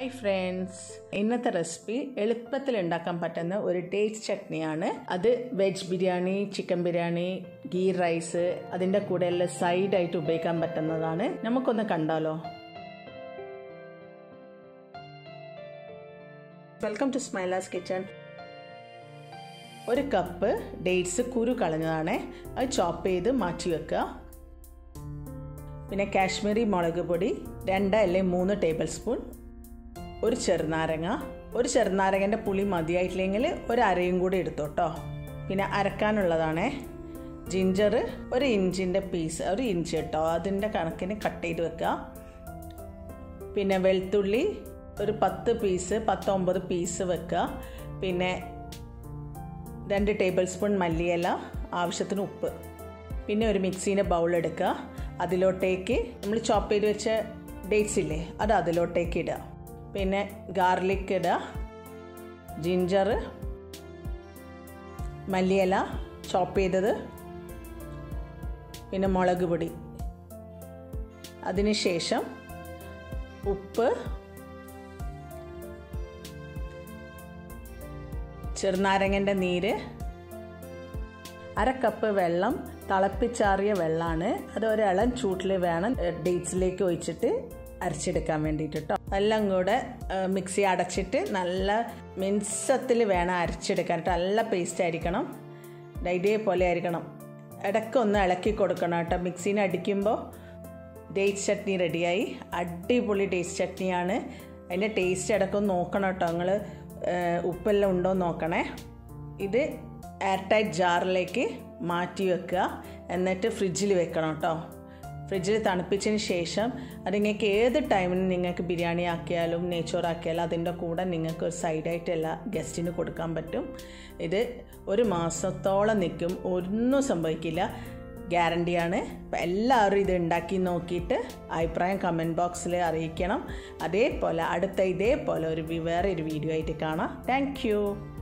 hi friends ഇന്നത്തെ recipe എളുപ്പത്തിൽ ഉണ്ടാക്കാൻ പറ്റുന്ന ഒരു ഡേറ്റ് ചട്നിയാണ് അത് veg biryani chicken biryani ghee rice അതിൻ്റെ കൂടെ എല്ലാം സൈഡായിട്ട് ഉപയോഗിക്കാൻ പറ്റുന്നതാണ് നമുക്കൊന്ന് കണ്ടാലോ വെൽക്കം ടു സ്മൈലാസ് കിച്ചൺ ഒരു കപ്പ് ഡേറ്റ്സ് കുരു കളഞ്ഞതാണ് അത് ചോപ്പ് ചെയ്ത് മാറ്റി വെക്കുക പിന്നെ കാശ്മീരി മുളക് പൊടി രണ്ട് അല്ലെങ്കിൽ മൂന്ന് ടേബിൾ സ്പൂൺ ഒരു ചെറുനാരങ്ങ ഒരു ചെറുനാരങ്ങൻ്റെ പുളി മതിയായിട്ടില്ലെങ്കിൽ ഒരു അരയും കൂടി എടുത്തോട്ടോ പിന്നെ അരക്കാനുള്ളതാണേ ജിഞ്ചർ ഒരു ഇഞ്ചിൻ്റെ പീസ് ഒരു ഇഞ്ച് കേട്ടോ അതിൻ്റെ കണക്കിന് കട്ട് ചെയ്ത് വെക്കുക പിന്നെ വെളുത്തുള്ളി ഒരു പത്ത് പീസ് പത്തൊമ്പത് പീസ് വെക്കുക പിന്നെ രണ്ട് ടേബിൾ സ്പൂൺ മല്ലിയില ആവശ്യത്തിന് ഉപ്പ് പിന്നെ ഒരു മിക്സീൻ്റെ ബൗൾ എടുക്കുക അതിലോട്ടേക്ക് നമ്മൾ ചോപ്പ് ചെയ്ത് വെച്ച ഡേറ്റ്സ് ഇല്ലേ അത് അതിലോട്ടേക്ക് ഇടുക പിന്നെ ഗാർലിക് ഇടുക ജിഞ്ചർ മല്ലിയില ചോപ്പ് ചെയ്തത് പിന്നെ മുളക് പൊടി അതിനുശേഷം ഉപ്പ് ചെറുനാരങ്ങൻ്റെ നീര് അര കപ്പ് വെള്ളം തിളപ്പിച്ചാറിയ വെള്ളമാണ് അത് ഒരിളം ചൂട്ടിൽ വേണം ഡേറ്റ്സിലേക്ക് ഒഴിച്ചിട്ട് അരച്ചെടുക്കാൻ വേണ്ടിയിട്ട് കേട്ടോ എല്ലാം കൂടെ മിക്സി അടച്ചിട്ട് നല്ല മിൻസത്തിൽ വേണം അരച്ചെടുക്കാൻ കേട്ടോ നല്ല പേസ്റ്റ് ആയിരിക്കണം ഇതേപോലെ ആയിരിക്കണം ഇടയ്ക്കൊന്ന് ഇളക്കി കൊടുക്കണം കേട്ടോ മിക്സീനെ അടിക്കുമ്പോൾ ഡേറ്റ് ചട്നി റെഡിയായി അടിപൊളി ടേസ്റ്റ് ചട്നിയാണ് അതിൻ്റെ ടേസ്റ്റ് ഇടയ്ക്കൊന്ന് നോക്കണം കേട്ടോ നിങ്ങൾ ഉപ്പെല്ലാം ഉണ്ടോ നോക്കണേ ഇത് എയർ ടൈറ്റ് ജാറിലേക്ക് മാറ്റി വെക്കുക എന്നിട്ട് ഫ്രിഡ്ജിൽ വെക്കണം കേട്ടോ ഫ്രിഡ്ജിൽ തണുപ്പിച്ചതിന് ശേഷം അത് നിങ്ങൾക്ക് ഏത് ടൈമിന് നിങ്ങൾക്ക് ബിരിയാണി ആക്കിയാലും നെയ്ച്ചോറാക്കിയാലും അതിൻ്റെ കൂടെ നിങ്ങൾക്ക് ഒരു സൈഡായിട്ട് എല്ലാ ഗസ്റ്റിന് കൊടുക്കാൻ പറ്റും ഇത് ഒരു മാസത്തോളം നിൽക്കും ഒന്നും സംഭവിക്കില്ല ഗ്യാരണ്ടിയാണ് അപ്പോൾ എല്ലാവരും ഇത് ഉണ്ടാക്കി നോക്കിയിട്ട് അഭിപ്രായം കമൻറ്റ് ബോക്സിൽ അറിയിക്കണം അതേപോലെ അടുത്ത ഇതേപോലെ ഒരു വേറെ ഒരു വീഡിയോ ആയിട്ട് കാണാം താങ്ക്